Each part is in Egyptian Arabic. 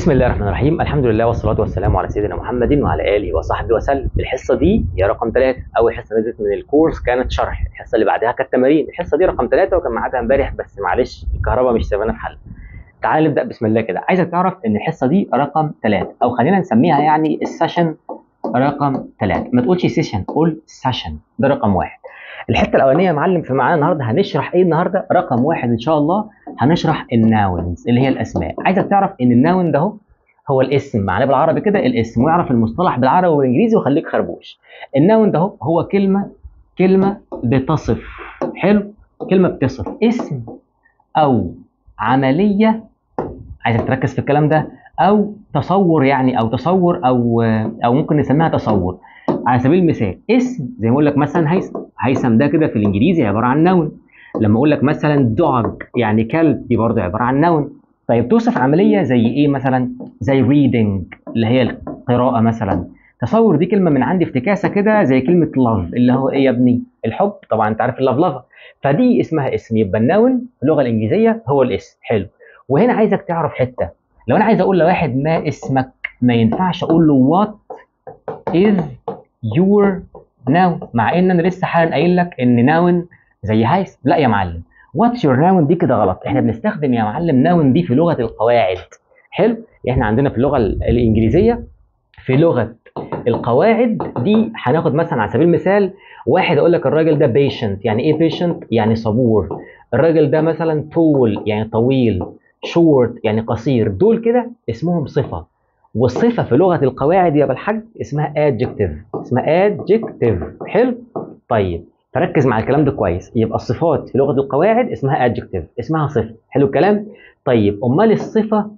بسم الله الرحمن الرحيم الحمد لله والصلاة والسلام على سيدنا محمد وعلى آله وصحبه وسلم الحصة دي هي رقم ثلاثة أول حصة نزلت من الكورس كانت شرح الحصة اللي بعدها كانت تمارين الحصة دي رقم ثلاثة وكان ميعادها امبارح بس معلش الكهرباء مش سايبانا في حل تعال نبدأ بسم الله كده عايزك تعرف إن الحصة دي رقم ثلاثة أو خلينا نسميها يعني السيشن رقم ثلاثة ما تقولش سيشن قول سيشن ده رقم واحد الحته الاولانيه يا معلم في معانا النهارده هنشرح ايه النهارده رقم واحد ان شاء الله هنشرح الناونز اللي هي الاسماء عايزك تعرف ان الناون ده هو هو الاسم معناه بالعربي كده الاسم واعرف المصطلح بالعربي والانجليزي وخليك خربوش الناون ده هو هو كلمه كلمه بتصف حلو كلمه بتصف اسم او عمليه عايزك تركز في الكلام ده او تصور يعني او تصور او او ممكن نسميها تصور على سبيل المثال اسم زي ما اقول لك مثلا هيثم هيثم ده كده في الانجليزي عباره عن نون لما اقول لك مثلا دوج يعني كلب دي برضه عباره عن نون طيب توصف عمليه زي ايه مثلا زي reading اللي هي القراءه مثلا تصور دي كلمه من عندي افتكاسه كده زي كلمه love اللي هو ايه يا ابني الحب طبعا انت عارف اللف لافا فدي اسمها اسم يبقى النون في اللغه الانجليزيه هو الاسم حلو وهنا عايزك تعرف حته لو انا عايز اقول لواحد ما اسمك ما ينفعش اقول له what is your noun مع ان انا لسه حالا قايل لك ان noun زي هيثم لا يا معلم what's your noun دي كده غلط احنا بنستخدم يا معلم noun دي في لغه القواعد حلو احنا عندنا في اللغه الانجليزيه في لغه القواعد دي هناخد مثلا على سبيل المثال واحد اقول لك الراجل ده patient يعني ايه patient يعني صبور الراجل ده مثلا tall يعني طويل short يعني قصير دول كده اسمهم صفه والصفة في لغة القواعد يا بالحاج اسمها adjective اسمها adjective حلو طيب فركز مع الكلام ده كويس يبقى الصفات في لغة القواعد اسمها adjective اسمها صفة حلو الكلام طيب امال الصفة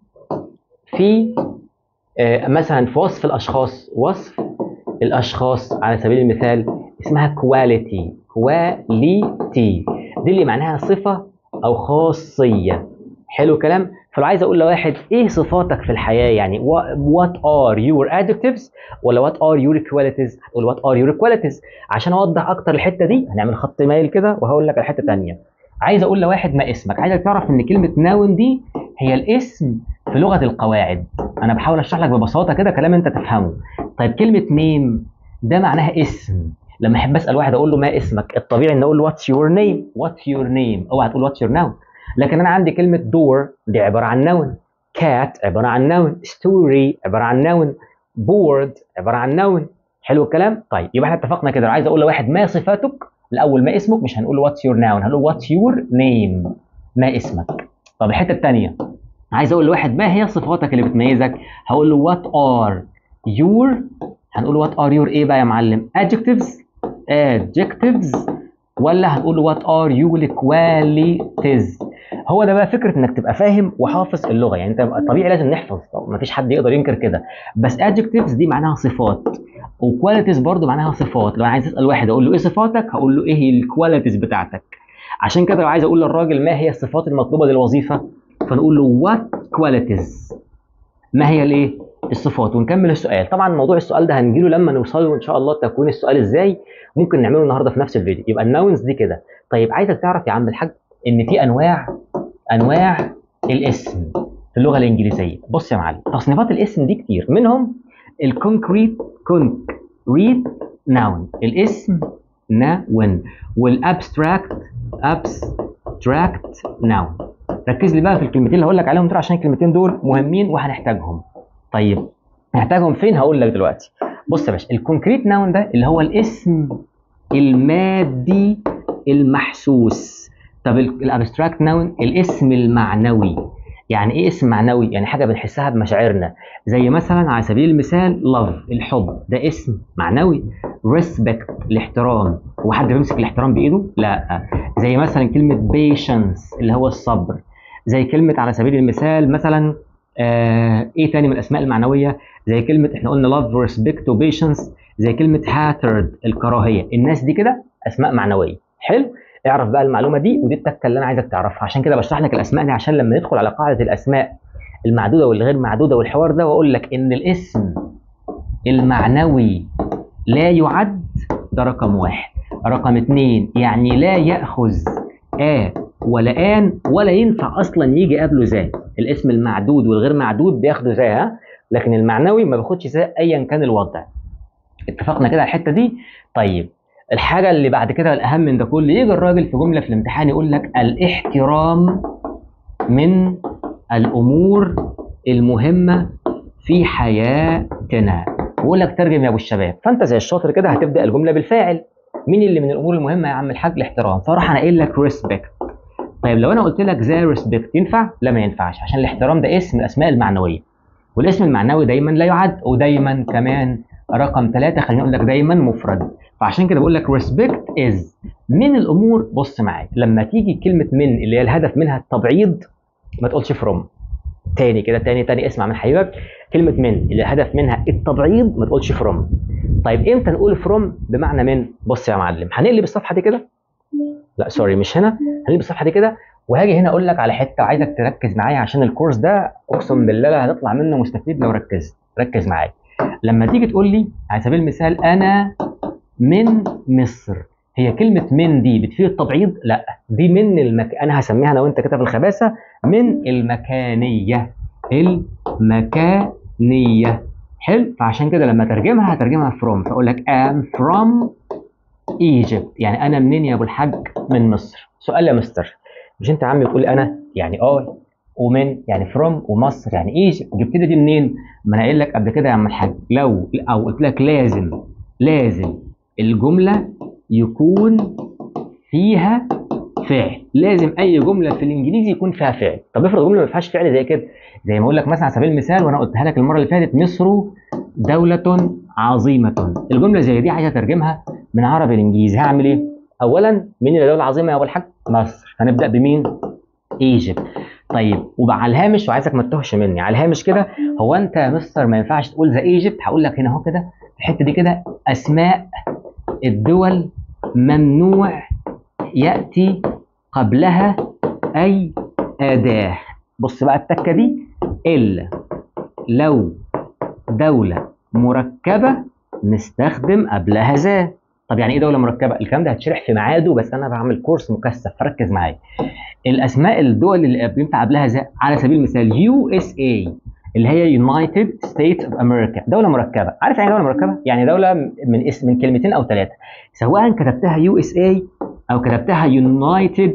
في آه مثلا في وصف الاشخاص وصف الاشخاص على سبيل المثال اسمها quality quality دي اللي معناها صفة او خاصية حلو الكلام فلو عايز اقول لواحد ايه صفاتك في الحياه يعني what are your adjectives ولا what are your qualities هتقول what are your qualities عشان اوضح اكتر الحته دي هنعمل خط مايل كده وهقول لك الحته ثانيه عايز اقول لواحد ما اسمك عايزك تعرف ان كلمه ناون دي هي الاسم في لغه القواعد انا بحاول اشرح لك ببساطه كده كلام انت تفهمه طيب كلمه نيم ده معناها اسم لما احب اسال واحد اقول له ما اسمك الطبيعي ان اقول له what's your name what's your name اوعى تقول what's your noun لكن انا عندي كلمه دور دي عباره عن نون كات عباره عن نون ستوري عباره عن نون بورد عباره عن نون حلو الكلام طيب يبقى احنا اتفقنا كده لو عايز اقول لواحد ما صفاتك الاول ما اسمك مش هنقول واتس يور ناون هنقول واتس يور نيم ما اسمك طب الحته الثانيه عايز اقول لواحد ما هي صفاتك اللي بتميزك هقول له وات ار يور هنقول وات ار يور ايه بقى يا معلم adjectives adjectives ولا هنقول وات ار يو كواليتيز هو ده بقى فكره انك تبقى فاهم وحافظ اللغه يعني انت طبيعي لازم نحفظ ما فيش حد يقدر ينكر كده بس adjectives دي معناها صفات وكواليتيز برضو معناها صفات لو انا عايز اسال واحد اقول له ايه صفاتك هقول له ايه هي الكواليتيز بتاعتك عشان كده لو عايز اقول للراجل ما هي الصفات المطلوبه للوظيفه فنقول له وات كواليتيز ما هي الايه الصفات ونكمل السؤال طبعا موضوع السؤال ده هنجيله لما نوصل له ان شاء الله تكوين السؤال ازاي ممكن نعمله النهارده في نفس الفيديو يبقى الناونز دي كده طيب عايزك تعرف يا عم الحاج ان في انواع انواع الاسم في اللغه الانجليزيه بص يا معلم تصنيفات الاسم دي كتير منهم الكونكريت كونكريت ناون الاسم ناون والابستراكت ابستراكت ناون ركز لي بقى في الكلمتين اللي هقول لك عليهم دول عشان الكلمتين دول مهمين وهنحتاجهم طيب هنحتاجهم فين هقول لك دلوقتي بص يا باشا الكونكريت ناون ده اللي هو الاسم المادي المحسوس طب الابستراكت ناون الاسم المعنوي يعني ايه اسم معنوي يعني حاجه بنحسها بمشاعرنا زي مثلا على سبيل المثال love الحب ده اسم معنوي respect الاحترام هو حد بيمسك الاحترام بايده لا زي مثلا كلمه patience اللي هو الصبر زي كلمه على سبيل المثال مثلا آه ايه تاني من الاسماء المعنويه زي كلمه احنا قلنا love respect و patience زي كلمه hatred الكراهيه الناس دي كده اسماء معنويه حلو اعرف بقى المعلومه دي ودي التكه اللي انا عايزك تعرفها عشان كده بشرح لك الاسماء دي عشان لما ندخل على قاعده الاسماء المعدوده والغير معدوده والحوار ده واقول لك ان الاسم المعنوي لا يعد ده رقم واحد رقم اتنين يعني لا ياخذ آ ولا آن ولا ينفع اصلا يجي قبله ذات الاسم المعدود والغير معدود بياخدوا زي ها لكن المعنوي ما بياخدش زي ايا كان الوضع اتفقنا كده على الحته دي طيب الحاجه اللي بعد كده الاهم من ده كله يجي الراجل في جمله في الامتحان يقول لك الاحترام من الامور المهمه في حياتنا بقول لك ترجم يا ابو الشباب فانت زي الشاطر كده هتبدا الجمله بالفاعل مين اللي من الامور المهمه يا عم الحاج الاحترام فراح انا قايل لك ريسبكت طيب لو انا قلت لك ذا ريسبكت ينفع لا ما ينفعش عشان الاحترام ده اسم من الاسماء المعنويه والاسم المعنوي دايما لا يعد ودايما كمان رقم ثلاثة خليني اقول لك دايما مفرد فعشان كده بقول لك ريسبكت از من الامور بص معايا لما تيجي كلمه من اللي هي الهدف منها التبعيض ما تقولش فروم تاني كده تاني تاني اسمع من حبيبك كلمه من اللي الهدف منها التبعيض ما تقولش فروم طيب امتى نقول فروم بمعنى من بص يا معلم هنقلب الصفحه دي كده لا سوري مش هنا هنقلب الصفحه دي كده وهاجي هنا اقول لك على حته عايزك تركز معايا عشان الكورس ده اقسم بالله هتطلع منه مستفيد لو ركزت ركز معايا لما تيجي تقول لي على سبيل المثال انا من مصر هي كلمة من دي بتفيد التبعيض؟ لا دي من المك... أنا هسميها أنا وأنت كده في الخباثة من المكانية المكانية حلو فعشان كده لما ترجمها هترجمها from فأقول لك I'm from Egypt يعني أنا منين يا أبو الحاج؟ من مصر سؤال يا مستر مش أنت يا عم بتقول أنا يعني آه ومن يعني فروم ومصر يعني ايجيبت جبت لي دي منين؟ ما انا قايل لك قبل كده يا عم الحاج لو او قلت لك لازم لازم الجمله يكون فيها فعل لازم اي جمله في الانجليزي يكون فيها فعل طب افرض جمله ما فيهاش فعل زي كده زي ما اقول لك مثلا على سبيل المثال وانا قلتها لك المره اللي فاتت مصر دوله عظيمه الجمله زي دي عايز اترجمها من عربي لانجليزي هعمل ايه اولا مين اللي دوله عظيمه يا ابو الحاج مصر هنبدا بمين ايجيبت طيب وعلى الهامش وعايزك ما تتوهش مني على الهامش كده هو انت يا مستر ما ينفعش تقول ذا ايجيبت هقول لك هنا اهو كده الحته دي كده اسماء الدول ممنوع ياتي قبلها اي اداه بص بقى التكه دي الا لو دوله مركبه نستخدم قبلها ذا طب يعني ايه دوله مركبه الكلام ده هتشرح في ميعاده بس انا بعمل كورس مكثف فركز معايا الاسماء الدول اللي بينفع قبلها ذا على سبيل المثال يو اس اي اللي هي يونايتد ستيتس اوف امريكا دوله مركبه عارف يعني دوله مركبه يعني دوله من اسم من كلمتين او ثلاثه سواء كتبتها يو اس اي او كتبتها يونايتد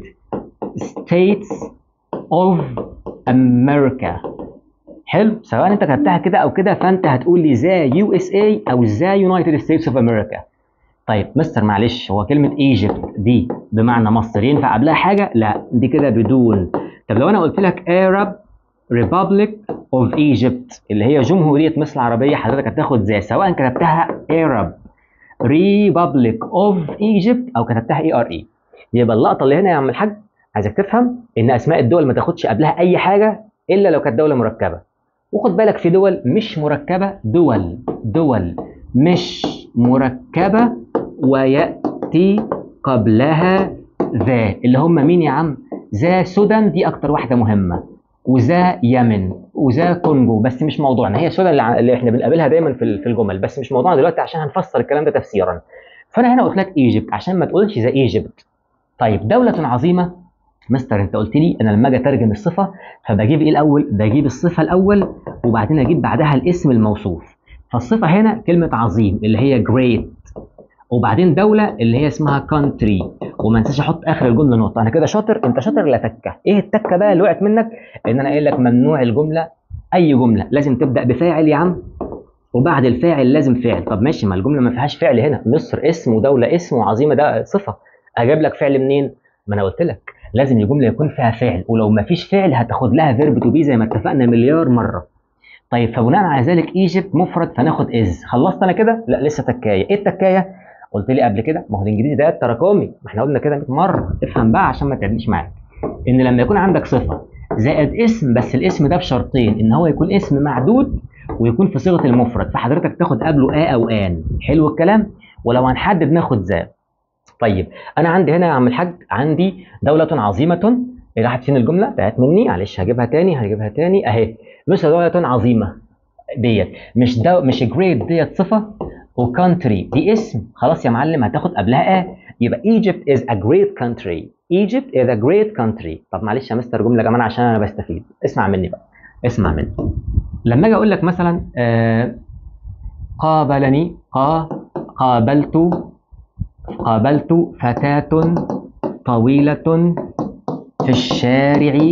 ستيتس اوف امريكا حلو سواء انت كتبتها كده او كده فانت هتقول لي ذا يو اس اي او ذا يونايتد ستيتس اوف امريكا طيب مستر معلش هو كلمة ايجيبت دي بمعنى مصر ينفع قبلها حاجة؟ لا دي كده بدون طب لو انا قلت لك Arab Republic of Egypt اللي هي جمهورية مصر العربية حضرتك هتاخد زي سواء كتبتها Arab Republic of Egypt او كتبتها اي ار اي يبقى اللقطة اللي هنا يا عم الحاج عايزك تفهم ان اسماء الدول ما تاخدش قبلها اي حاجة الا لو كانت دولة مركبة وخد بالك في دول مش مركبة دول دول مش مركبة ويأتي قبلها ذا اللي هم مين يا عم ذا سودان دي اكتر واحدة مهمة وذا يمن وذا كونجو بس مش موضوعنا هي سودان اللي, اللي احنا بنقابلها دايما في في الجمل بس مش موضوعنا دلوقتي عشان هنفسر الكلام ده تفسيرا فانا هنا قلت لك ايجيبت عشان ما تقولش ذا ايجيبت طيب دولة عظيمة مستر انت قلت لي انا لما اجي اترجم الصفة فبجيب ايه الاول بجيب الصفة الاول وبعدين اجيب بعدها الاسم الموصوف فالصفة هنا كلمة عظيم اللي هي great وبعدين دولة اللي هي اسمها country وما انساش احط اخر الجملة نقطة انا كده شاطر انت شاطر لا تكة ايه التكة بقى اللي وقعت منك ان انا قايل لك ممنوع الجملة اي جملة لازم تبدأ بفاعل يا عم وبعد الفاعل لازم فعل طب ماشي ما الجملة ما فيهاش فعل هنا مصر اسم ودولة اسم وعظيمة ده صفة اجيب لك فعل منين ما انا قلت لك لازم الجملة يكون فيها فعل ولو ما فيش فعل هتاخد لها فيرب تو بي زي ما اتفقنا مليار مرة طيب فبناء على ذلك ايجيبت مفرد فناخد از خلصت انا كده لا لسه تكايه ايه التكايه قلت لي قبل كده ما هو الانجليزي ده تراكمي ما احنا قلنا كده 100 مره افهم بقى عشان ما تعبنيش معاك ان لما يكون عندك صفه زائد اسم بس الاسم ده بشرطين ان هو يكون اسم معدود ويكون في صيغه المفرد فحضرتك تاخد قبله ا او ان حلو الكلام ولو هنحدد ناخد ذا طيب انا عندي هنا يا عم الحاج عندي دوله عظيمه راحت فين الجمله بقت مني معلش هجيبها تاني هجيبها تاني اهي مصر دولة عظيمة ديت مش دو مش جريت ديت صفة وكانتري دي اسم خلاص يا معلم هتاخد قبلها اه يبقى Egypt is a great country Egypt is a great country طب معلش يا مستر جمله كمان عشان انا بستفيد اسمع مني بقى اسمع مني لما اجي اقول لك مثلا آه قابلني قا قابلت قابلت فتاة طويلة في الشارع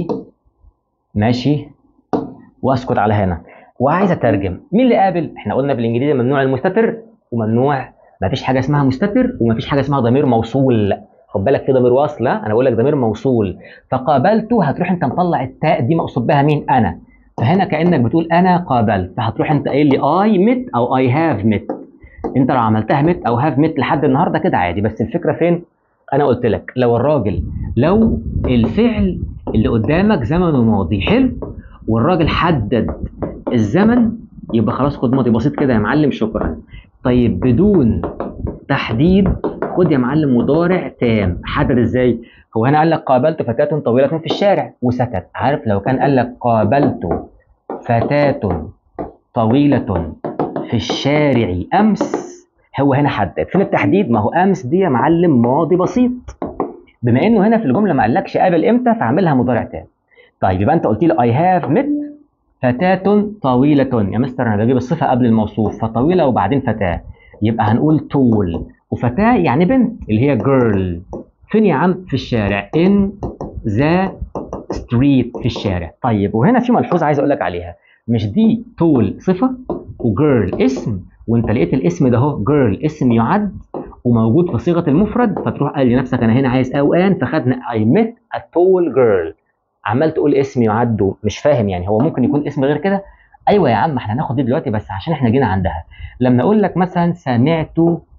ماشي واسكت على هنا وعايز اترجم مين اللي قابل احنا قلنا بالانجليزي ممنوع المستتر وممنوع ما فيش حاجه اسمها مستتر وما فيش حاجه اسمها ضمير موصول خد بالك في ضمير وصل لا انا بقول لك ضمير موصول فقابلته هتروح انت مطلع التاء دي مقصود بها مين انا فهنا كانك بتقول انا قابلت فهتروح انت قايل لي اي مت او اي هاف مت انت لو عملتها مت او هاف مت لحد النهارده كده عادي بس الفكره فين انا قلت لك لو الراجل لو الفعل اللي قدامك زمنه ماضي حلو والراجل حدد الزمن يبقى خلاص خد ماضي بسيط كده يا معلم شكرا طيب بدون تحديد خد يا معلم مضارع تام حدد ازاي هو هنا قال لك قابلت فتاة طويلة في الشارع وسكت عارف لو كان قال لك قابلت فتاة طويلة في الشارع امس هو هنا حدد فين التحديد ما هو امس دي يا معلم ماضي بسيط بما انه هنا في الجمله ما قالكش قابل امتى فاعملها مضارع تام طيب يبقى انت قلت لي اي هاف مت فتاة طويلة يا مستر انا بجيب الصفة قبل الموصوف فطويلة وبعدين فتاة يبقى هنقول طول وفتاة يعني بنت اللي هي جيرل فين يا عم في الشارع in the street في الشارع طيب وهنا في ملحوظة عايز اقول لك عليها مش دي طول صفة وجيرل اسم وانت لقيت الاسم ده اهو جيرل اسم يعد وموجود في صيغة المفرد فتروح قال لنفسك انا هنا عايز او ان فخدنا I met a tall girl عمال تقول اسم يعد مش فاهم يعني هو ممكن يكون اسم غير كده ايوه يا عم احنا هناخد دي دلوقتي بس عشان احنا جينا عندها لما اقول لك مثلا سمعت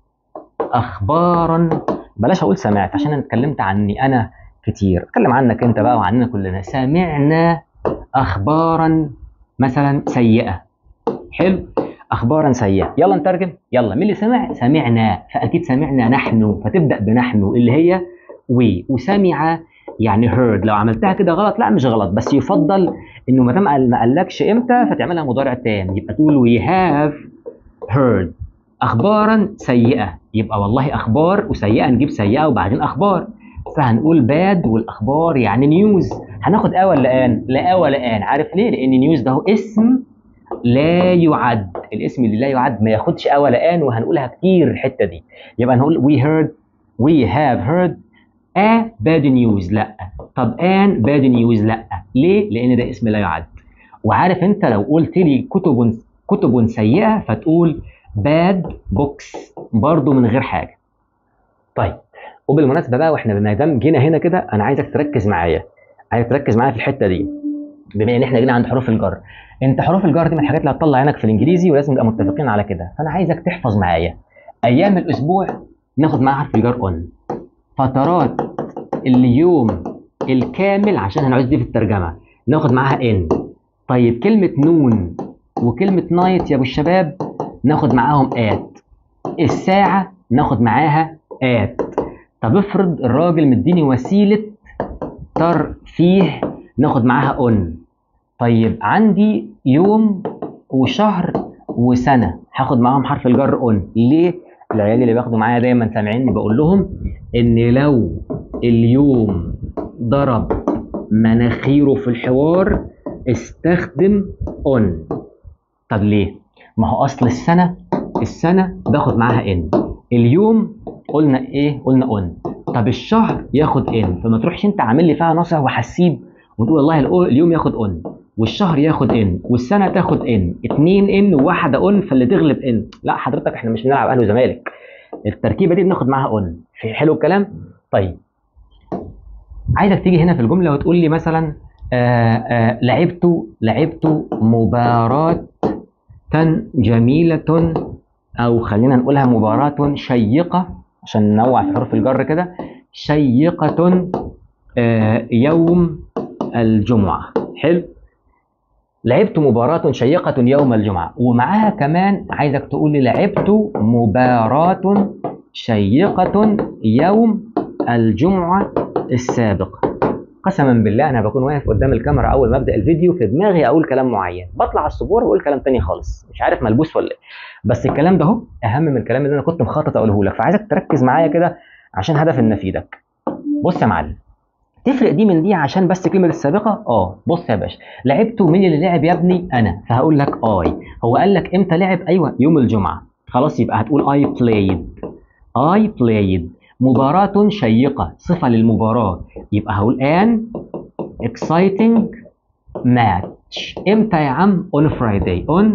اخبارا بلاش اقول سمعت عشان انا اتكلمت عني انا كتير اتكلم عنك انت بقى وعننا كلنا سمعنا اخبارا مثلا سيئه حلو اخبارا سيئه يلا نترجم يلا مين اللي سمع سمعنا فاكيد سمعنا نحن فتبدا بنحن اللي هي وي وسمع يعني heard لو عملتها كده غلط لا مش غلط بس يفضل انه ما دام ما قالكش امتى فتعملها مضارع تام يبقى تقول we have heard اخبارا سيئه يبقى والله اخبار وسيئه نجيب سيئه وبعدين اخبار فهنقول باد والاخبار يعني نيوز هناخد اه ولا ان لا اه ولا ان عارف ليه لان نيوز ده هو اسم لا يعد الاسم اللي لا يعد ما ياخدش اه ولا ان وهنقولها كتير الحته دي يبقى هنقول we heard we have heard a bad news لا طب an bad news لا ليه لان ده اسم لا يعد وعارف انت لو قلت لي كتب كتب سيئه فتقول bad books برضو من غير حاجه طيب وبالمناسبه بقى واحنا ما دام جينا هنا كده انا عايزك تركز معايا عايزك تركز معايا في الحته دي بما ان احنا جينا عند حروف الجر انت حروف الجر دي من الحاجات اللي هتطلع عينك في الانجليزي ولازم نبقى متفقين على كده فانا عايزك تحفظ معايا ايام الاسبوع ناخد معاها حرف الجر اون فترات اليوم الكامل عشان هنعوز دي في الترجمه ناخد معاها ان طيب كلمه نون وكلمه نايت يا ابو الشباب ناخد معاهم ات الساعه ناخد معاها ات طب افرض الراجل مديني وسيله ترفيه ناخد معاها اون طيب عندي يوم وشهر وسنه هاخد معاهم حرف الجر اون ليه العيال اللي بياخدوا معايا دايما سامعيني بقول لهم ان لو اليوم ضرب مناخيره في الحوار استخدم اون طب ليه ما هو اصل السنه السنه باخد معاها ان اليوم قلنا ايه قلنا اون طب الشهر ياخد ان فما تروحش انت عامل لي فيها نصع وحسيب وتقول والله اليوم ياخد اون والشهر ياخد ان والسنه تاخد ان اتنين ان وواحده اون فاللي تغلب ان لا حضرتك احنا مش بنلعب اهلي وزمالك التركيبه دي بناخد معاها اون في حلو الكلام طيب عايزك تيجي هنا في الجمله وتقول لي مثلا آآ آآ لعبت لعبت مباراه جميله او خلينا نقولها مباراه شيقه عشان ننوع في حروف الجر كده شيقه يوم الجمعه حلو لعبت مباراة شيقة يوم الجمعة ومعاها كمان عايزك تقول لي لعبت مباراة شيقة يوم الجمعة السابق قسما بالله انا بكون واقف قدام الكاميرا اول ما ابدا الفيديو في دماغي اقول كلام معين بطلع على السبوره واقول كلام تاني خالص مش عارف ملبوس ولا ايه بس الكلام ده اهو اهم من الكلام اللي انا كنت مخطط اقوله لك فعايزك تركز معايا كده عشان هدف ان افيدك بص يا معلم تفرق دي من دي عشان بس كلمه السابقه اه بص يا باشا لعبته مين اللي لعب يا ابني انا فهقول لك اي هو قال لك امتى لعب ايوه يوم الجمعه خلاص يبقى هتقول اي بلايد اي بلايد مباراة شيقة صفة للمباراة يبقى هقول ان exciting match امتى يا عم on Friday on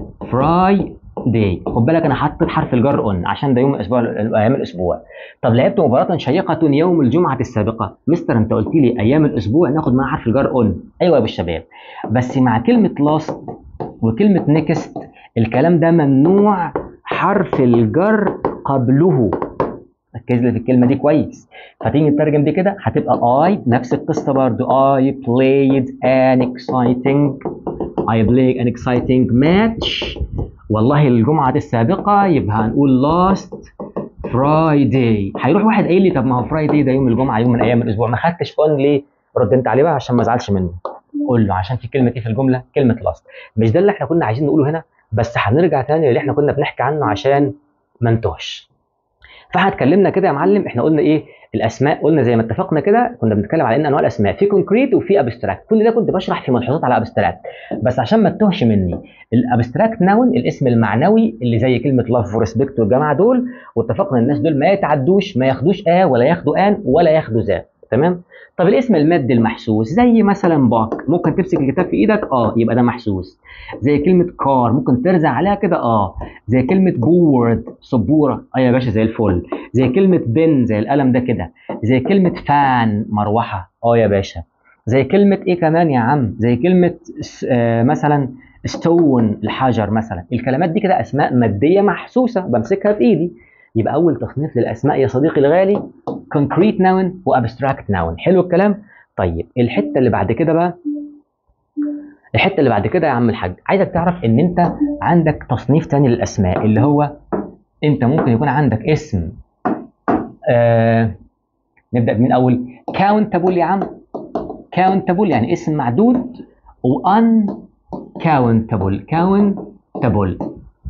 Friday خد بالك انا حطيت حرف الجر on عشان ده يوم الاسبوع ايام الاسبوع طب لعبت مباراة شيقة يوم الجمعة السابقة مستر انت قلت لي ايام الاسبوع ناخد معاها حرف الجر on ايوه يا بالشباب بس مع كلمة last وكلمة next الكلام ده ممنوع حرف الجر قبله ركز لي في الكلمه دي كويس فتيجي نترجم دي كده هتبقى I نفس القصه برضو I played an exciting I played an exciting match والله الجمعه السابقه يبقى هنقول last Friday هيروح واحد قايل لي طب ما هو فرايداي ده يوم الجمعه يوم من ايام الاسبوع ما خدتش فون ليه؟ رد انت عليه بقى عشان ما ازعلش منه قول له عشان في كلمه ايه في الجمله؟ كلمه last مش ده اللي احنا كنا عايزين نقوله هنا بس هنرجع تاني اللي احنا كنا بنحكي عنه عشان ما نتوهش فاحنا اتكلمنا كده يا معلم احنا قلنا ايه الاسماء قلنا زي ما اتفقنا كده كنا بنتكلم على ان انواع الاسماء في كونكريت وفي ابستراكت كل ده كنت بشرح في ملحوظات على ابستراكت بس عشان ما تتوهش مني الابستراكت ناون الاسم المعنوي اللي زي كلمه لاف وريسبكت والجماعه دول واتفقنا الناس دول ما يتعدوش ما ياخدوش ا ولا ياخدوا ان ولا ياخدوا ذا تمام طب الاسم المادي المحسوس زي مثلا باك ممكن تمسك الكتاب في ايدك اه يبقى ده محسوس زي كلمه كار ممكن ترزع عليها كده اه زي كلمه بورد سبوره اه يا باشا زي الفل زي كلمه بن زي القلم ده كده زي كلمه فان مروحه اه يا باشا زي كلمه ايه كمان يا عم زي كلمه آه مثلا ستون الحجر مثلا الكلمات دي كده اسماء ماديه محسوسه بمسكها في ايدي يبقى اول تصنيف للاسماء يا صديقي الغالي concrete noun وabstract noun حلو الكلام طيب الحته اللي بعد كده بقى الحته اللي بعد كده يا عم الحاج عايزك تعرف ان انت عندك تصنيف تاني للاسماء اللي هو انت ممكن يكون عندك اسم آه نبدا من اول countable يا عم countable يعني اسم معدود و uncountable countable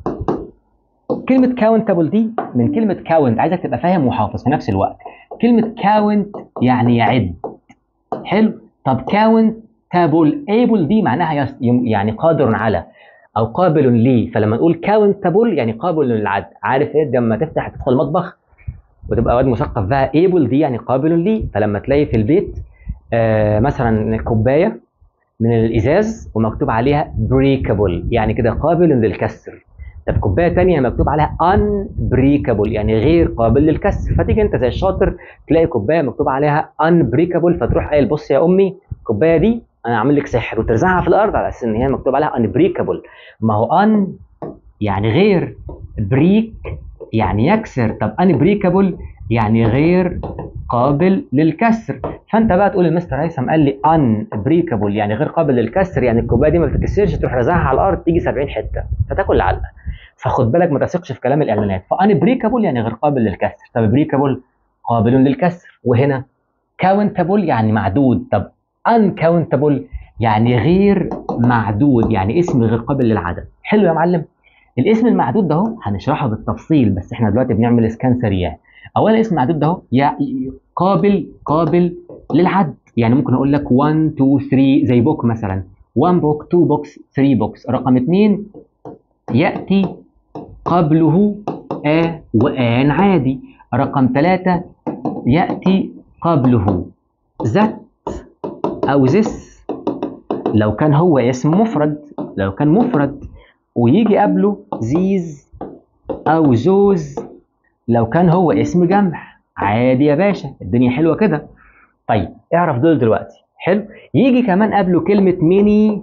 كلمة countable دي من كلمة count عايزك تبقى فاهم وحافظ في نفس الوقت كلمة count يعني يعد حلو طب countable able دي معناها يس يعني قادر على او قابل لي فلما نقول countable يعني قابل للعد عارف ايه لما تفتح تدخل المطبخ وتبقى واد مثقف بقى able دي يعني قابل لي فلما تلاقي في البيت آه مثلا كوبايه من الازاز ومكتوب عليها breakable يعني كده قابل للكسر طب كوبايه ثانيه مكتوب عليها unbreakable يعني غير قابل للكسر فتيجي انت زي الشاطر تلاقي كوبايه مكتوب عليها unbreakable فتروح قايل بص يا امي الكوبايه دي انا عامل لك سحر وترزعها في الارض على اساس ان هي مكتوب عليها unbreakable ما هو un يعني غير break يعني يكسر طب unbreakable يعني غير قابل للكسر فانت بقى تقول المستر هيثم قال لي unbreakable يعني غير قابل للكسر يعني الكوبايه دي ما بتتكسرش تروح رازعها على الارض تيجي 70 حته فتاكل علقه فخد بالك ما تثقش في كلام الاعلانات فانبريكابل يعني غير قابل للكسر طب بريكابل قابل للكسر وهنا كاونتابل يعني معدود طب انكاونتابل يعني غير معدود يعني اسم غير قابل للعدد حلو يا معلم الاسم المعدود ده اهو هنشرحه بالتفصيل بس احنا دلوقتي بنعمل اسكان سريع اولا اسم معدود ده اهو قابل قابل للعد يعني ممكن اقول لك 1 2 3 زي بوك مثلا 1 بوك 2 بوكس 3 بوكس رقم 2 ياتي قبله آ وآن عادي رقم ثلاثة يأتي قبله ذات أو ذس لو كان هو اسم مفرد لو كان مفرد ويجي قبله زيز أو زوز لو كان هو اسم جمع عادي يا باشا الدنيا حلوة كده طيب اعرف دول دلوقتي حلو يجي كمان قبله كلمة ميني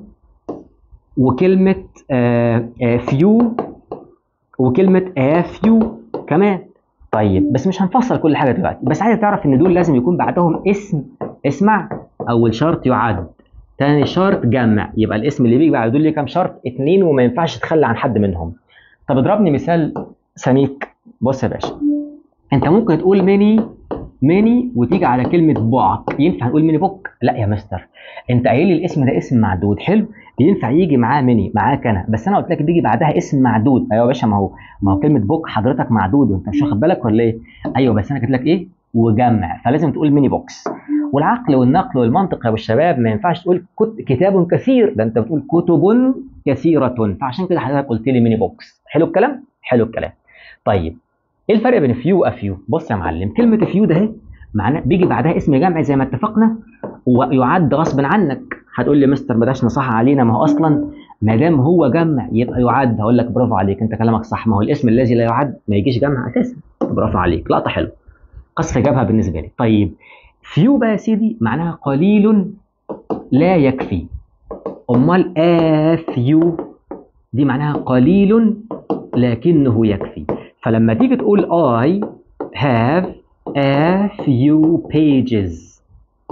وكلمة آه آه فيو وكلمه افيو كمان طيب بس مش هنفصل كل حاجه دلوقتي بس عايز تعرف ان دول لازم يكون بعدهم اسم اسمع اول شرط يعد تاني شرط جمع يبقى الاسم اللي بيجي بعد دول ليه كام شرط اتنين وما ينفعش تتخلى عن حد منهم طب اضربني مثال سميك بص يا باشا انت ممكن تقول ميني ميني وتيجي على كلمه بوك ينفع نقول ميني بوك لا يا مستر انت قايل لي الاسم ده اسم معدود حلو ينفع يجي معاه ميني معاك انا بس انا قلت لك بيجي بعدها اسم معدود ايوه يا باشا ما هو ما هو كلمه بوك حضرتك معدود وانت مش واخد بالك ولا ايه ايوه بس انا كاتب لك ايه وجمع فلازم تقول ميني بوكس والعقل والنقل والمنطق يا ابو الشباب ما ينفعش تقول كتاب كثير ده انت بتقول كتب كثيره فعشان كده حضرتك قلت لي ميني بوكس حلو الكلام حلو الكلام طيب ايه الفرق بين فيو وافيو بص يا معلم كلمه فيو ده اهي معناه بيجي بعدها اسم جمع زي ما اتفقنا ويعد غصب عنك هتقول لي مستر بلاش نصح علينا ما هو اصلا ما دام هو جمع يبقى يعد هقول لك برافو عليك انت كلامك صح ما هو الاسم الذي لا يعد ما يجيش جمع اساسا برافو عليك لقطه حلوه قصف جابها بالنسبه لي طيب فيو بقى يا سيدي معناها قليل لا يكفي امال افيو دي معناها قليل لكنه يكفي فلما تيجي تقول I have a few pages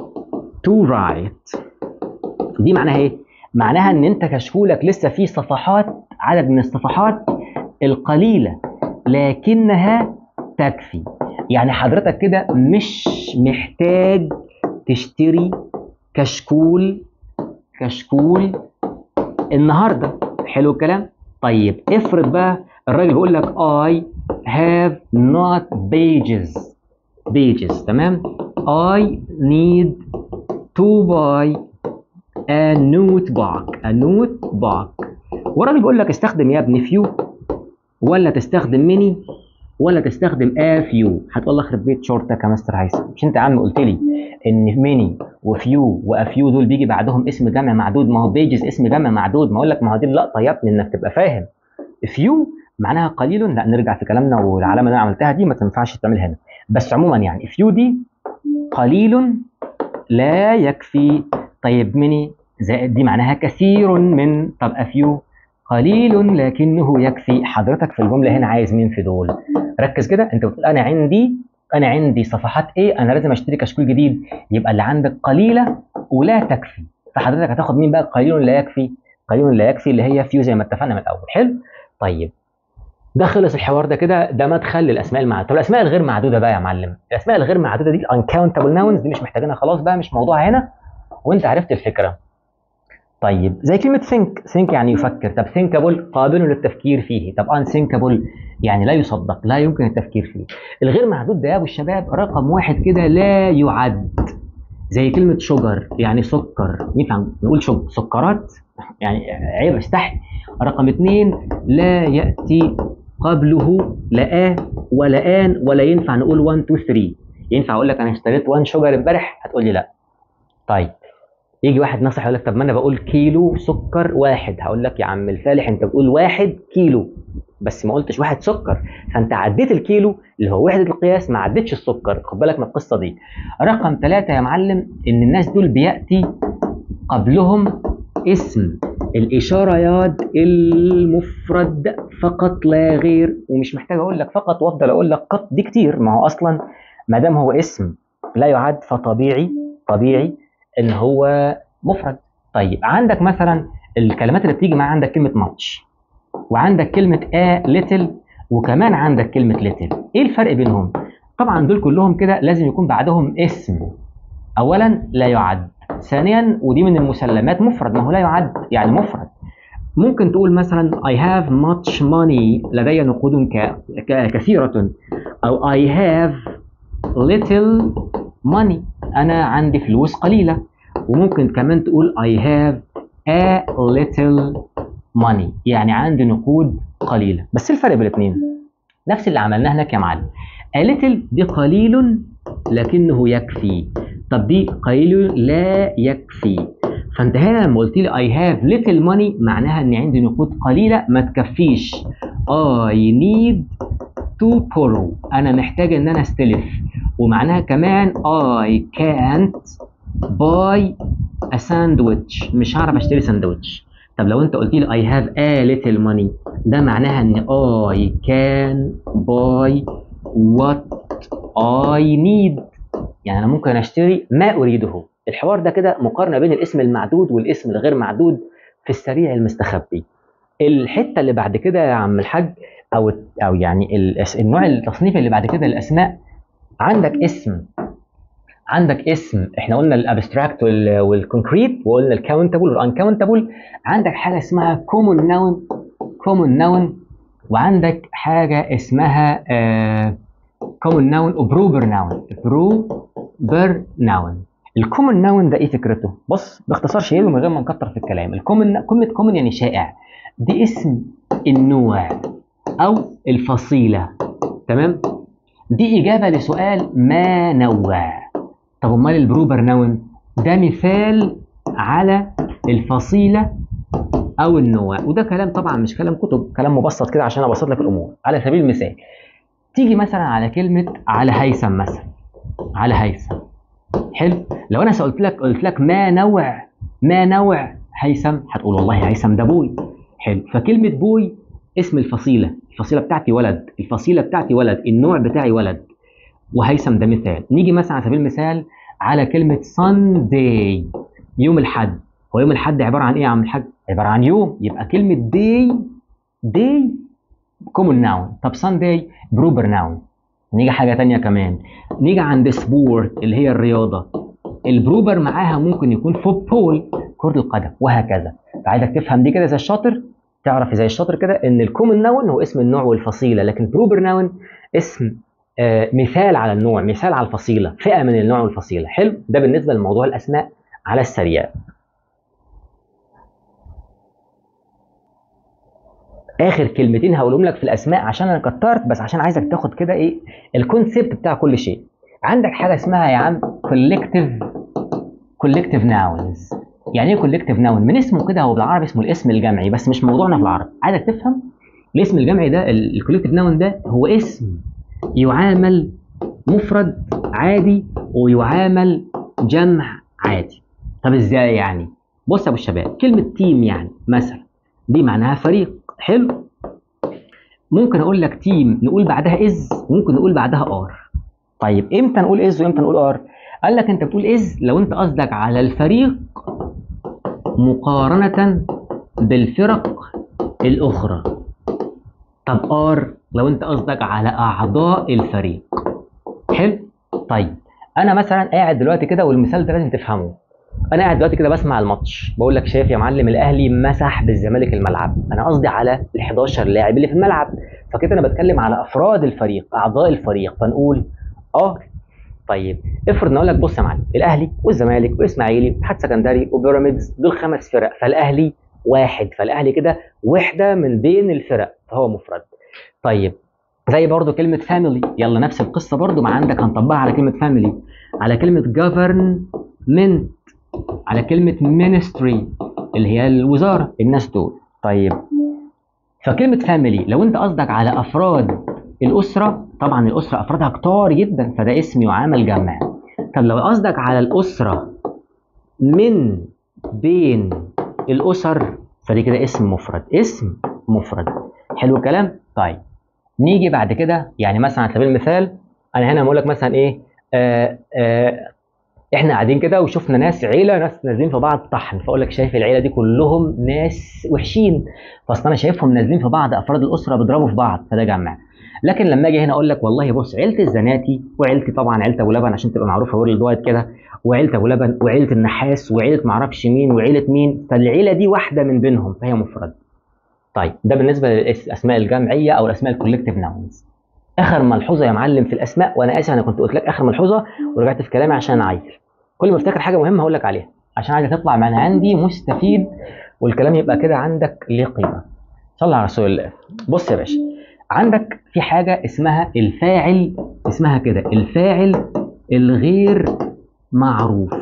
to write دي معناها ايه؟ معناها ان انت كشكولك لسه في صفحات عدد من الصفحات القليلة لكنها تكفي يعني حضرتك كده مش محتاج تشتري كشكول كشكول النهارده حلو الكلام طيب افرض بقى الراجل بيقول لك I have not pages pages تمام I need to buy a notebook a notebook والراجل بيقول لك استخدم يا ابني فيو ولا تستخدم ميني ولا تستخدم افيو هتقول الله يخرب بيت شورتك يا مستر هيثم مش انت يا عم قلت لي ان ميني وفيو وافيو دول بيجي بعدهم اسم جمع معدود ما هو بيجز اسم جمع معدود ما اقول لك ما هو دي اللقطه يا ابني انك تبقى فاهم فيو معناها قليل لا نرجع في كلامنا والعلامه اللي انا عملتها دي ما تنفعش تتعمل هنا بس عموما يعني فيو دي قليل لا يكفي طيب ميني زائد دي معناها كثير من طب افيو قليل لكنه يكفي حضرتك في الجمله هنا عايز مين في دول ركز كده انت بتقول انا عندي انا عندي صفحات ايه انا لازم اشتري كشكول جديد يبقى اللي عندك قليله ولا تكفي فحضرتك هتاخد مين بقى قليل لا يكفي قليل لا يكفي اللي هي فيو زي ما اتفقنا من الاول حلو طيب ده خلص الحوار ده كده ده مدخل للاسماء المعدوده طب الاسماء الغير معدوده بقى يا معلم الاسماء الغير معدوده دي uncountable nouns دي مش محتاجينها خلاص بقى مش موضوع هنا وانت عرفت الفكره طيب زي كلمة think think يعني يفكر طب thinkable قابل للتفكير فيه طب unthinkable يعني لا يصدق لا يمكن التفكير فيه الغير معدود ده يا ابو الشباب رقم واحد كده لا يعد زي كلمة شجر يعني سكر ينفع نقول شج سكرات يعني عيب استحي رقم اتنين لا يأتي قبله لا ولا آن ولا ينفع نقول 1 2 3 ينفع اقول لك انا اشتريت 1 شجر امبارح هتقول لي لا طيب يجي واحد نصح يقول لك طب ما انا بقول كيلو سكر واحد هقول لك يا عم الفالح انت بتقول واحد كيلو بس ما قلتش واحد سكر فانت عديت الكيلو اللي هو وحده القياس ما عدتش السكر خد بالك من القصه دي رقم ثلاثة يا معلم ان الناس دول بياتي قبلهم اسم الاشاره ياد المفرد فقط لا غير ومش محتاج اقول لك فقط وافضل اقول لك قط دي كتير ما هو اصلا ما دام هو اسم لا يعد فطبيعي طبيعي ان هو مفرد طيب عندك مثلا الكلمات اللي بتيجي معاها عندك كلمه ماتش وعندك كلمه ا ليتل وكمان عندك كلمه ليتل ايه الفرق بينهم طبعا دول كلهم كده لازم يكون بعدهم اسم اولا لا يعد ثانيا ودي من المسلمات مفرد ما هو لا يعد يعني مفرد ممكن تقول مثلا I have much money لدي نقود ك... ك... كثيرة أو I have little money أنا عندي فلوس قليلة وممكن كمان تقول I have a little money يعني عندي نقود قليلة بس الفرق بين الاثنين نفس اللي عملناه هناك يا معلم a little دي قليل لكنه يكفي طب دي قليل لا يكفي فانت هنا لما قلت لي I have little money معناها ان عندي نقود قليله ما تكفيش I need to borrow انا محتاج ان انا استلف ومعناها كمان I can't buy a sandwich مش هعرف اشتري ساندوتش طب لو انت قلت لي I have a little money ده معناها ان I can buy what I need يعني انا ممكن اشتري ما اريده الحوار ده كده مقارنه بين الاسم المعدود والاسم الغير معدود في السريع المستخبي الحته اللي بعد كده يا عم الحاج او او يعني النوع التصنيف اللي بعد كده الاسماء عندك اسم عندك اسم احنا قلنا الابستراكت والكونكريت وقلنا الكاونتبل والانكاونتبل عندك حاجه اسمها كومون ناون كومون ناون وعندك حاجه اسمها كومن ناون وبروبر ناون بروبر ناون الكومن ناون ده ايه فكرته بص باختصار شديد ومن غير ما نكتر في الكلام الكومن كلمه كومن يعني شائع دي اسم النوع او الفصيله تمام دي اجابه لسؤال ما نوع طب امال البروبر ناون ده مثال على الفصيله او النوع وده كلام طبعا مش كلام كتب كلام مبسط كده عشان ابسط لك الامور على سبيل المثال تيجي مثلا على كلمه على هيثم مثلا على هيثم حلو لو انا سالت لك قلت لك ما نوع ما نوع هيثم هتقول والله هيثم ده بوي حلو فكلمه بوي اسم الفصيله الفصيله بتاعتي ولد الفصيله بتاعتي ولد النوع بتاعي ولد وهيثم ده مثال نيجي مثلا على سبيل المثال على كلمه سانداي يوم الحد هو يوم الحد عباره عن ايه يا عم الحاج عباره عن يوم يبقى كلمه داي داي كومن ناون طب سانداي بروبر ناون نيجي حاجه تانية كمان نيجي عند سبورت اللي هي الرياضه البروبر معاها ممكن يكون فوتبول كره القدم وهكذا فعايزك تفهم دي كده زي الشاطر تعرف زي الشاطر كده ان الكومن ناون هو اسم النوع والفصيله لكن البروبر ناون اسم آه مثال على النوع مثال على الفصيله فئه من النوع والفصيله حلو ده بالنسبه لموضوع الاسماء على السريع اخر كلمتين هقولهم لك في الاسماء عشان انا كترت بس عشان عايزك تاخد كده ايه الكونسيبت بتاع كل شيء عندك حاجه اسمها يا عم كولكتيف كولكتيف ناونز يعني ايه كولكتيف ناون من اسمه كده هو بالعربي اسمه الاسم الجمعي بس مش موضوعنا في العربي عايزك تفهم الاسم الجمعي ده الكولكتيف ناون ده هو اسم يعامل مفرد عادي ويعامل جمع عادي طب ازاي يعني بص يا ابو الشباب كلمه تيم يعني مثلا دي معناها فريق حلو ممكن اقول لك تيم نقول بعدها از وممكن نقول بعدها ار طيب امتى نقول از وامتى نقول ار قال لك انت بتقول از لو انت قصدك على الفريق مقارنة بالفرق الأخرى طب ار لو انت قصدك على أعضاء الفريق حلو طيب أنا مثلا قاعد دلوقتي كده والمثال ده لازم تفهمه انا قاعد دلوقتي كده بسمع الماتش بقول لك شايف يا معلم الاهلي مسح بالزمالك الملعب انا قصدي على ال 11 لاعب اللي في الملعب فكده انا بتكلم على افراد الفريق اعضاء الفريق فنقول اه طيب افرض نقول لك بص يا معلم الاهلي والزمالك واسماعيلي واتحاد سكندري وبيراميدز دول خمس فرق فالاهلي واحد فالاهلي كده وحده من بين الفرق فهو مفرد طيب زي برضو كلمة فاميلي يلا نفس القصة برضو ما عندك هنطبقها على كلمة فاميلي على كلمة government على كلمة ministry اللي هي الوزارة الناس دول طيب فكلمة فاميلي لو انت قصدك على افراد الاسرة طبعا الاسرة افرادها كتار جدا فده اسم يعامل جمع طب لو قصدك على الاسرة من بين الاسر فدي كده اسم مفرد اسم مفرد حلو الكلام طيب نيجي بعد كده يعني مثلا على سبيل المثال انا هنا بقول لك مثلا ايه آآ آآ احنا قاعدين كده وشفنا ناس عيله ناس نازلين في بعض طحن فاقول لك شايف العيله دي كلهم ناس وحشين فاصل انا شايفهم نازلين في بعض افراد الاسره بيضربوا في بعض فده جمع لكن لما اجي هنا اقول لك والله بص عيله الزناتي وعيلتي طبعا عيله ابو لبن عشان تبقى معروفه وورلد وايد كده وعيله ابو لبن وعيله النحاس وعيله معرفش مين وعيله مين فالعيله دي واحده من بينهم فهي مفرد طيب ده بالنسبه للاسماء الجمعيه او الاسماء الكولكتيف ناونز اخر ملحوظه يا معلم في الاسماء وانا اسف انا كنت قلت لك اخر ملحوظه ورجعت في كلامي عشان اعيل كل ما افتكر حاجه مهمه هقول لك عليها عشان عايزك تطلع من عندي مستفيد والكلام يبقى كده عندك ليه قيمه صلى على رسول الله بص يا باشا عندك في حاجه اسمها الفاعل اسمها كده الفاعل الغير معروف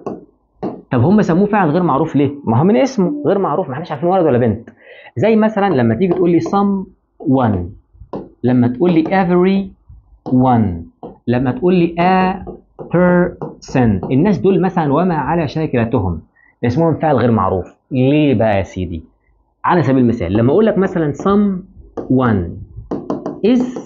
طب هم سموه فاعل غير معروف ليه ما هو من اسمه غير معروف ما احناش عارفين ولد ولا بنت زي مثلا لما تيجي تقول لي some one لما تقول لي every one لما تقول لي a person الناس دول مثلا وما على شاكلتهم اسمهم فعل غير معروف ليه بقى يا سيدي على سبيل المثال لما اقول لك مثلا someone is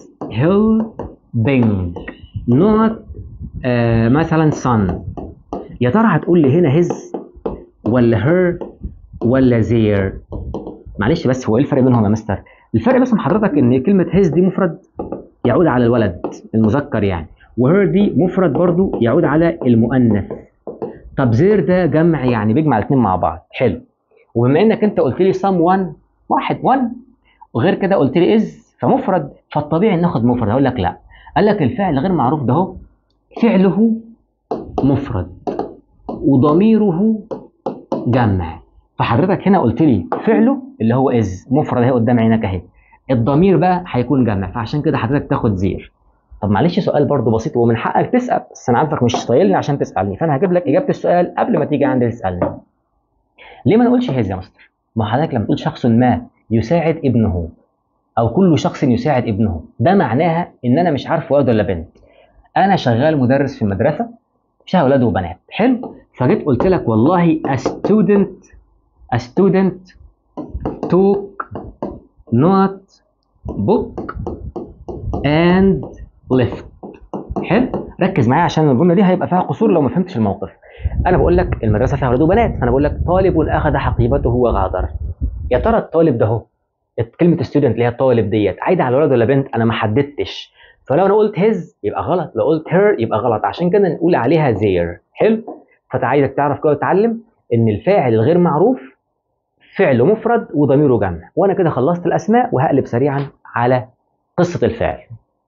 helping not uh, مثلا son يا ترى هتقول لي هنا his ولا her ولا their معلش بس هو ايه الفرق بينهم يا مستر الفرق بس حضرتك ان كلمه his دي مفرد يعود على الولد المذكر يعني وهير دي مفرد برضو يعود على المؤنث طب زير ده جمع يعني بيجمع الاثنين مع بعض حلو وبما انك انت قلت لي سام وان واحد وان وغير كده قلت لي از فمفرد فالطبيعي ناخد مفرد هقول لك لا قال لك الفعل غير معروف ده هو فعله مفرد وضميره جمع فحضرتك هنا قلت لي فعله اللي هو از مفرد اهي قدام عينك اهي الضمير بقى هيكون جمع فعشان كده حضرتك تاخد زير طب معلش سؤال برضه بسيط ومن حقك تسال بس انا عارفك مش طايلني عشان تسالني فانا هجيب لك اجابه السؤال قبل ما تيجي عندي تسالني ليه ما نقولش هيز يا مستر ما حضرتك لما تقول شخص ما يساعد ابنه او كل شخص يساعد ابنه ده معناها ان انا مش عارف ولد ولا بنت انا شغال مدرس في مدرسه فيها اولاد وبنات حلو فجيت قلت لك والله a student a student took not book and left حلو ركز معايا عشان الجمله دي هيبقى فيها قصور لو ما فهمتش الموقف انا بقول لك المدرسه فيها اولاد وبنات فانا بقول لك طالب اخذ حقيبته وغادر يا ترى الطالب ده هو كلمه ستودنت اللي هي الطالب ديت عايده على ولد ولا بنت انا ما حددتش فلو انا قلت هيز يبقى غلط لو قلت هير يبقى غلط عشان كده نقول عليها زير حلو فانت عايزك تعرف كده وتتعلم ان الفاعل الغير معروف فعله مفرد وضميره جمع وانا كده خلصت الاسماء وهقلب سريعا على قصه الفعل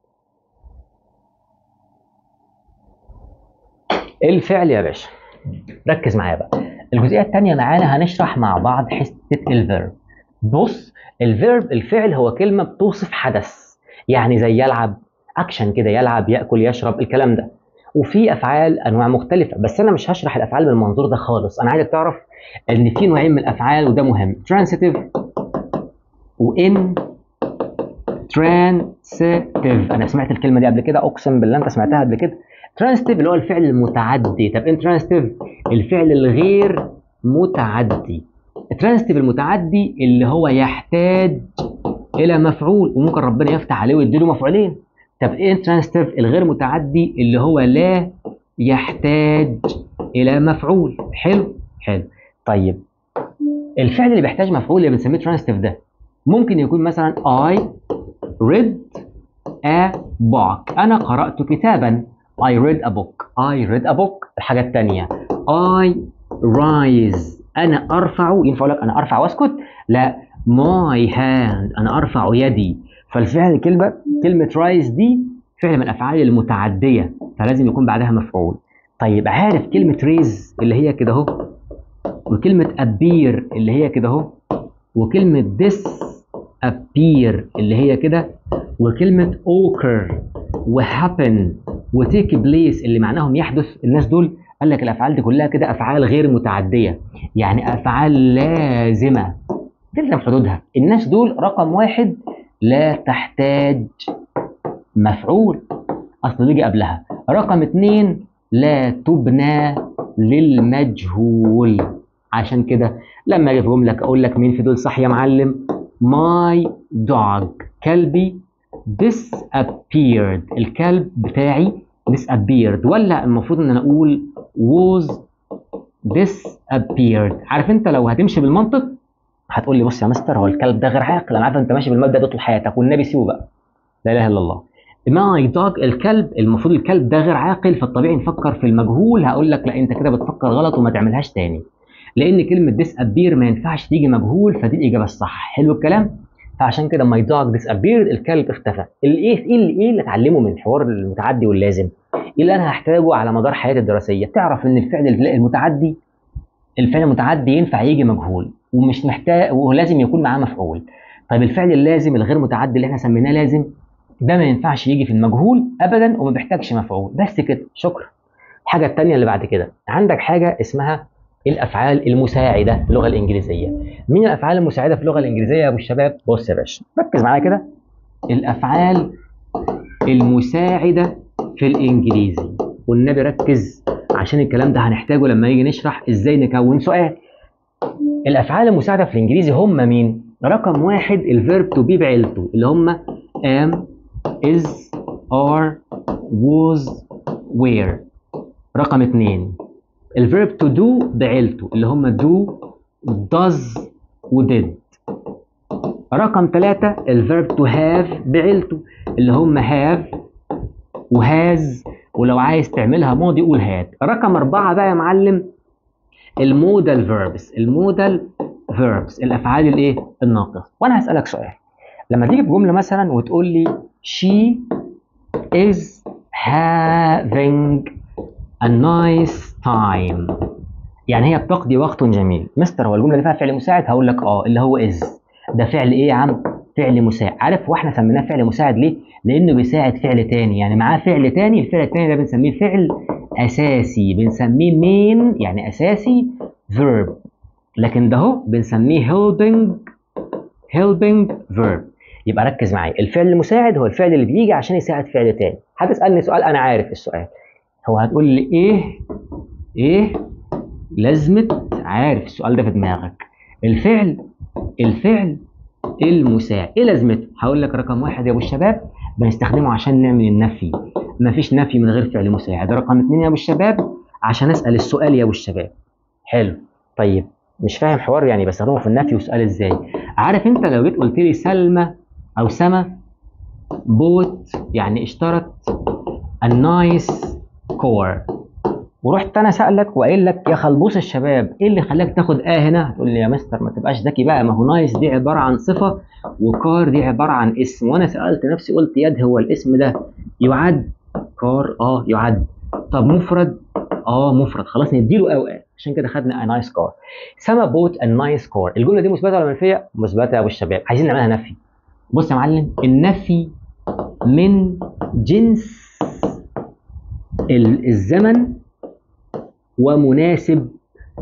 الفعل يا باشا ركز معايا بقى الجزئيه الثانيه معانا هنشرح مع بعض حته الفيرب بص الفيرب الفعل هو كلمه بتوصف حدث يعني زي يلعب اكشن كده يلعب ياكل يشرب الكلام ده وفي افعال انواع مختلفه بس انا مش هشرح الافعال بالمنظور ده خالص انا عايزك تعرف ان في نوعين من الافعال وده مهم ترانسيتيف وان ترانسيتيف انا سمعت الكلمه دي قبل كده اقسم بالله انت سمعتها قبل كده ترانسيتيف اللي هو الفعل المتعدي طب ان ترانسيتيف الفعل الغير متعدي الترانسيتيف المتعدي اللي هو يحتاج الى مفعول وممكن ربنا يفتح عليه ويديله مفعولين طب ايه الترانسيتيف الغير متعدي اللي هو لا يحتاج الى مفعول حلو حلو طيب الفعل اللي بيحتاج مفعول اللي بنسميه ترانسيتيف ده ممكن يكون مثلا I read a book انا قرأت كتابا I read a book I read a book الحاجة الثانية I rise انا ارفع ينفع اقول لك انا ارفع واسكت لا my hand انا ارفع يدي فالفعل كلمه كلمه رايز دي فعل من الافعال المتعديه فلازم يكون بعدها مفعول طيب عارف كلمه ريز اللي هي كده اهو وكلمه ابير اللي هي كده اهو وكلمه ديس ابير اللي هي كده وكلمه اوكر وهابن وتيك بليس اللي معناهم يحدث الناس دول قال لك الافعال دي كلها كده افعال غير متعديه يعني افعال لازمه تلزم حدودها الناس دول رقم واحد لا تحتاج مفعول اصل يجي قبلها رقم اتنين لا تبنى للمجهول عشان كده لما اجي في جمله اقول لك مين في دول صح يا معلم ماي دوج كلبي disappeared الكلب بتاعي disappeared ولا المفروض ان انا اقول was disappeared عارف انت لو هتمشي بالمنطق هتقول لي بص يا مستر هو الكلب ده غير عاقل انا عارف انت ماشي بالمبدا ده طول حياتك والنبي سيبه بقى لا اله الا الله ماي دوج الكلب المفروض الكلب ده غير عاقل فالطبيعي نفكر في المجهول هقول لك لا انت كده بتفكر غلط وما تعملهاش تاني لان كلمه ديس ابير ما ينفعش تيجي مجهول فدي الاجابه الصح حلو الكلام فعشان كده ماي دوج ديس ابير الكلب اختفى الايه ايه اللي ايه اللي اتعلمه من حوار المتعدي واللازم ايه اللي انا هحتاجه على مدار حياتي الدراسيه تعرف ان الفعل المتعدي الفعل المتعدي ينفع يجي مجهول ومش محتاج ولازم يكون معاه مفعول طيب الفعل اللازم الغير متعدي اللي احنا سميناه لازم ده ما ينفعش يجي في المجهول ابدا وما بيحتاجش مفعول بس كده شكرا الحاجه الثانيه اللي بعد كده عندك حاجه اسمها الافعال المساعده في اللغه الانجليزيه مين الافعال المساعده في اللغه الانجليزيه يا ابو الشباب بص يا باشا ركز معايا كده الافعال المساعده في الانجليزي والنبي ركز عشان الكلام ده هنحتاجه لما يجي نشرح ازاي نكون سؤال الافعال المساعده في الانجليزي هم مين رقم واحد الفيرب تو بي بعيلته اللي هم am is are was were رقم اتنين الفيرب تو دو بعيلته اللي هم do does و did رقم ثلاثة الفيرب تو هاف بعيلته اللي هم have وهاز ولو عايز تعملها ماضي قول هات رقم أربعة بقى يا معلم المودال فيربس المودال فيربس الأفعال الإيه الناقصة وأنا هسألك سؤال لما تيجي في جملة مثلا وتقول لي she is having a nice time يعني هي بتقضي وقت جميل مستر هو الجمله اللي فيها فعل مساعد هقول لك اه اللي هو is ده فعل ايه يا عم فعل مساعد عارف واحنا سميناه فعل مساعد ليه لانه بيساعد فعل تاني يعني معاه فعل تاني الفعل التاني ده بنسميه فعل اساسي بنسميه مين يعني اساسي verb لكن ده هو بنسميه helping helping verb يبقى ركز معايا الفعل المساعد هو الفعل اللي بيجي عشان يساعد فعل تاني هتسالني سؤال انا عارف السؤال هو هتقول لي ايه ايه لازمه عارف السؤال ده في دماغك الفعل الفعل المساعد ايه لازمته هقول لك رقم واحد يا ابو الشباب بنستخدمه عشان نعمل النفي مفيش نفي من غير فعل مساعد رقم اتنين يا ابو الشباب عشان اسال السؤال يا ابو الشباب حلو طيب مش فاهم حوار يعني بستخدمه في النفي وسؤال ازاي عارف انت لو جيت قلت لي سلمى او سما بوت يعني اشترت النايس كور ورحت انا سالك وقايل لك يا خلبوس الشباب ايه اللي خلاك تاخد اه هنا هتقول لي يا مستر ما تبقاش ذكي بقى ما هو نايس دي عباره عن صفه وكار دي عباره عن اسم وانا سالت نفسي قلت يد هو الاسم ده يعد كار اه يعد طب مفرد اه مفرد خلاص نديله او اه عشان كده خدنا a nice car سما بوت a nice car الجمله دي مثبته ولا منفيه مثبته يا ابو الشباب عايزين نعملها نفي بص يا معلم النفي من جنس الزمن ومناسب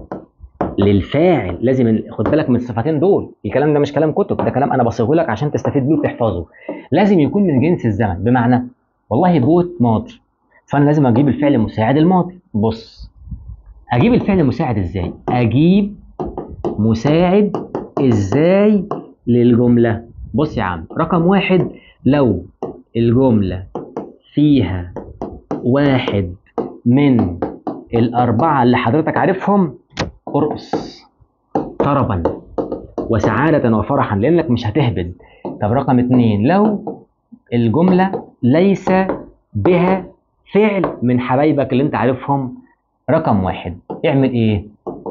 للفاعل لازم خد بالك من الصفتين دول الكلام ده مش كلام كتب ده كلام انا بصيغه لك عشان تستفيد بيه وتحفظه لازم يكون من جنس الزمن بمعنى والله بوت ماضي فانا لازم اجيب الفعل المساعد الماضي بص اجيب الفعل المساعد ازاي اجيب مساعد ازاي للجمله بص يا عم رقم واحد لو الجمله فيها واحد من الأربعة اللي حضرتك عارفهم ارقص طربا وسعادة وفرحا لأنك مش هتهبد طب رقم اتنين لو الجملة ليس بها فعل من حبايبك اللي انت عارفهم رقم واحد اعمل ايه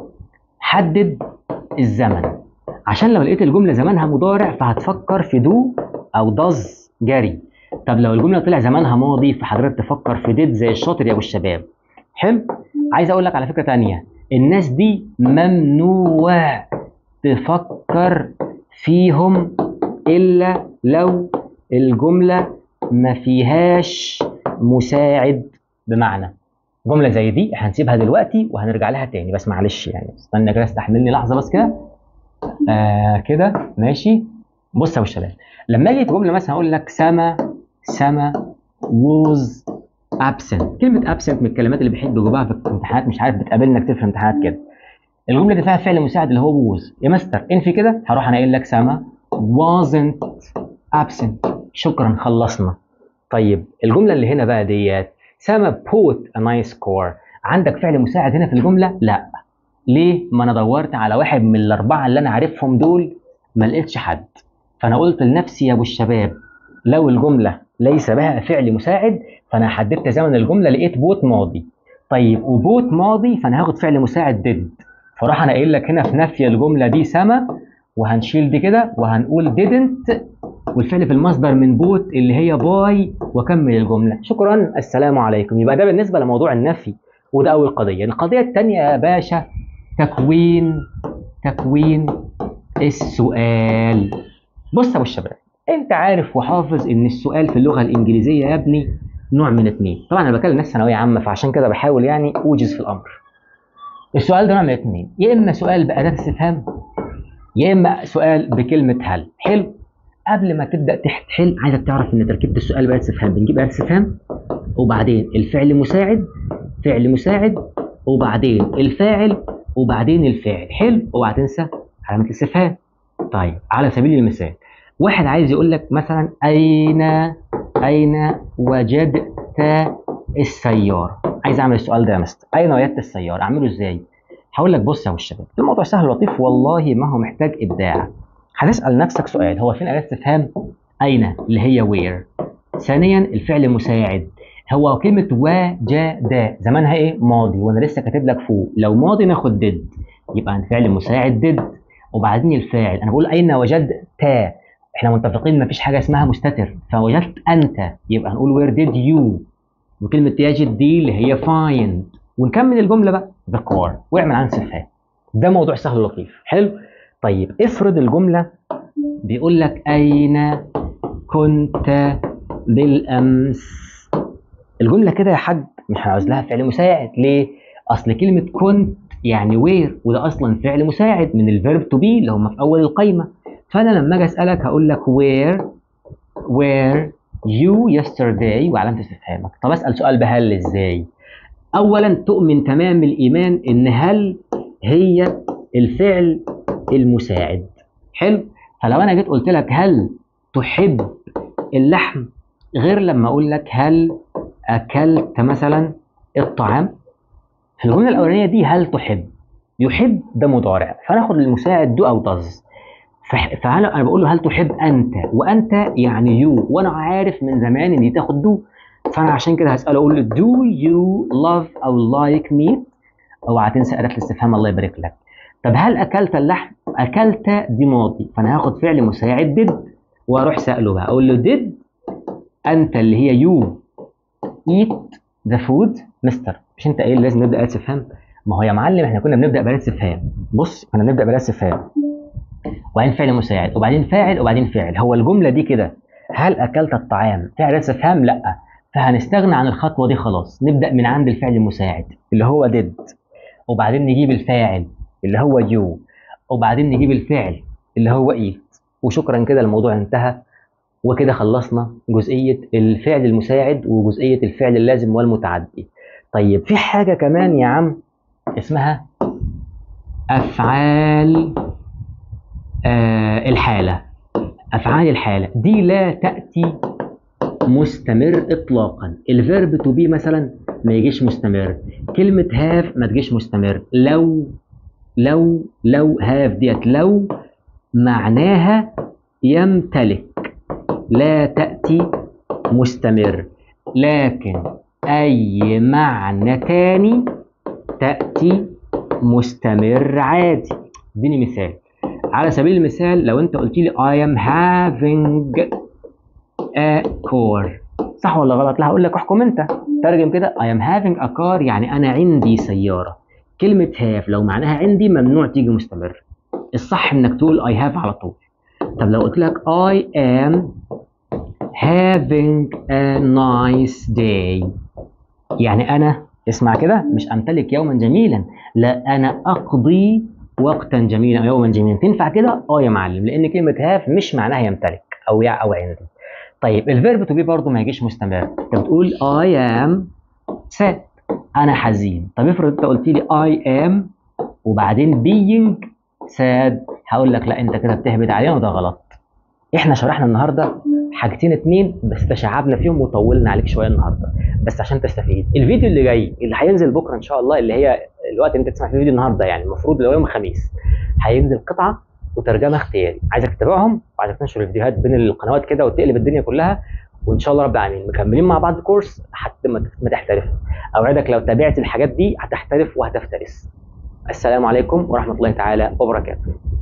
حدد الزمن عشان لو لقيت الجملة زمانها مضارع فهتفكر في دو أو داز جري طب لو الجملة طلع زمانها ماضي فحضرتك تفكر في ديد زي الشاطر يا ابو الشباب حلو عايز اقول لك على فكره تانية الناس دي ممنوع تفكر فيهم الا لو الجمله ما فيهاش مساعد بمعنى جمله زي دي هنسيبها دلوقتي وهنرجع لها تاني بس معلش يعني استنى كده استحملني لحظه بس كده آه كده ماشي بص يا ابو الشباب لما اجي جمله مثلا اقول لك سما سما was absent كلمه absent من الكلمات اللي بيحب يجيبوها في الامتحانات مش عارف بتقابلنا كتير في الامتحانات كده الجمله دي فيها فعل مساعد اللي هو was يا مستر انفي كده هروح انا قايل لك سما wasn't absent شكرا خلصنا طيب الجمله اللي هنا بقى ديت سما put a nice score عندك فعل مساعد هنا في الجمله لا ليه ما انا دورت على واحد من الاربعه اللي انا عارفهم دول ما لقيتش حد فانا قلت لنفسي يا ابو الشباب لو الجمله ليس بها فعل مساعد فانا حددت زمن الجمله لقيت بوت ماضي طيب وبوت ماضي فانا هاخد فعل مساعد ديد فراح انا قايل لك هنا في نفي الجمله دي سما وهنشيل دي كده وهنقول didn't والفعل في المصدر من بوت اللي هي باي واكمل الجمله شكرا السلام عليكم يبقى ده بالنسبه لموضوع النفي وده اول قضيه القضيه الثانيه يا باشا تكوين تكوين السؤال بص يا ابو الشباب انت عارف وحافظ ان السؤال في اللغه الانجليزيه يا ابني نوع من اتنين طبعا انا بكلم ناس ثانويه عامه فعشان كده بحاول يعني اوجز في الامر السؤال ده نوع من اتنين يا اما سؤال باداه استفهام يا اما سؤال بكلمه هل حلو قبل ما تبدا تحل عايزك تعرف ان تركيبه السؤال باداه استفهام بنجيب اداه استفهام وبعدين الفعل مساعد فعل مساعد وبعدين الفاعل وبعدين الفاعل حلو اوعى تنسى علامه الاستفهام طيب على سبيل المثال واحد عايز يقول لك مثلا اين اين وجدت السياره عايز اعمل السؤال ده يا مستر اين وجدت السياره اعمله ازاي هقول لك بص يا الشباب الموضوع سهل لطيف والله ما هو محتاج ابداع هتسال نفسك سؤال هو فين اداه استفهام اين اللي هي وير ثانيا الفعل مساعد هو كلمة وجد زمانها ايه؟ ماضي وانا لسه كاتب لك فوق لو ماضي ناخد ديد يبقى الفعل مساعد ديد وبعدين الفاعل انا بقول اين وجدت احنا متفقين مفيش حاجه اسمها مستتر فوجدت انت يبقى هنقول وير ديد يو وكلمه يجد دي اللي هي فايند ونكمل الجمله بقى ذا كار واعمل عن استفهام ده موضوع سهل ولطيف حلو طيب افرض الجمله بيقول لك اين كنت بالامس الجمله كده يا حاج مش عاوز لها فعل مساعد ليه اصل كلمه كنت يعني وير وده اصلا فعل مساعد من الفيرب تو بي اللي هم في اول القايمه فانا لما اجي اسالك هقول لك where where you yesterday وعلامه استفهامك طب اسال سؤال بهل ازاي اولا تؤمن تمام الايمان ان هل هي الفعل المساعد حلو فلو انا جيت قلت لك هل تحب اللحم غير لما اقول لك هل اكلت مثلا الطعام في الجمله الاولانيه دي هل تحب يحب ده مضارع فناخد المساعد دو او داز فهنا انا بقول له هل تحب انت وانت يعني يو وانا عارف من زمان ان دي تاخد دو فانا عشان كده هساله اقول له دو يو لاف او لايك ميت اوعى تنسى اداه الاستفهام الله يبارك لك طب هل اكلت اللحم اكلت دي ماضي فانا هاخد فعل مساعد ديد واروح ساله بقى اقول له ديد انت اللي هي يو ايت ذا فود مستر مش انت قايل لازم نبدا استفهام ما هو يا معلم احنا كنا بنبدا باداه استفهام بص كنا بنبدا باداه استفهام وبعدين فعل مساعد وبعدين فاعل وبعدين فاعل هو الجمله دي كده هل اكلت الطعام فعل استفهام لا فهنستغنى عن الخطوه دي خلاص نبدا من عند الفعل المساعد اللي هو ديد وبعدين نجيب الفاعل اللي هو يو وبعدين نجيب الفعل اللي هو ايت وشكرا كده الموضوع انتهى وكده خلصنا جزئيه الفعل المساعد وجزئيه الفعل اللازم والمتعدي طيب في حاجه كمان يا عم اسمها افعال آه الحاله افعال الحاله دي لا تاتي مستمر اطلاقا الفيرب تو بي مثلا ما يجيش مستمر كلمه هاف ما تجيش مستمر لو لو لو هاف ديت لو معناها يمتلك لا تاتي مستمر لكن اي معنى تاني تاتي مستمر عادي اديني مثال على سبيل المثال لو انت قلت لي I am having a car صح ولا غلط؟ لا هقول لك احكم انت ترجم كده I am having a car يعني انا عندي سيارة كلمة have لو معناها عندي ممنوع تيجي مستمر الصح انك تقول I have على طول طب لو قلت لك I am having a nice day يعني انا اسمع كده مش امتلك يوما جميلا لا انا اقضي وقتا جميلا او يوما جميلا تنفع كده اه يا معلم لان كلمه هاف مش معناها يمتلك او يع او عندي طيب الفيرب تو بي برضه ما يجيش مستمر انت بتقول I am sad انا حزين طب افرض انت قلت لي I am وبعدين being sad هقول لك لا انت كده بتهبد علينا وده غلط احنا شرحنا النهارده حاجتين اتنين بس تشعبنا فيهم وطولنا عليك شويه النهارده بس عشان تستفيد الفيديو اللي جاي اللي هينزل بكره ان شاء الله اللي هي الوقت اللي انت تسمع فيه الفيديو النهارده يعني المفروض لو يوم الخميس هينزل قطعه وترجمه اختياري عايزك تتابعهم وعايزك تنشر الفيديوهات بين القنوات كده وتقلب الدنيا كلها وان شاء الله رب العالمين مكملين مع بعض الكورس لحد ما ما تحترف اوعدك لو تابعت الحاجات دي هتحترف وهتفترس السلام عليكم ورحمه الله تعالى وبركاته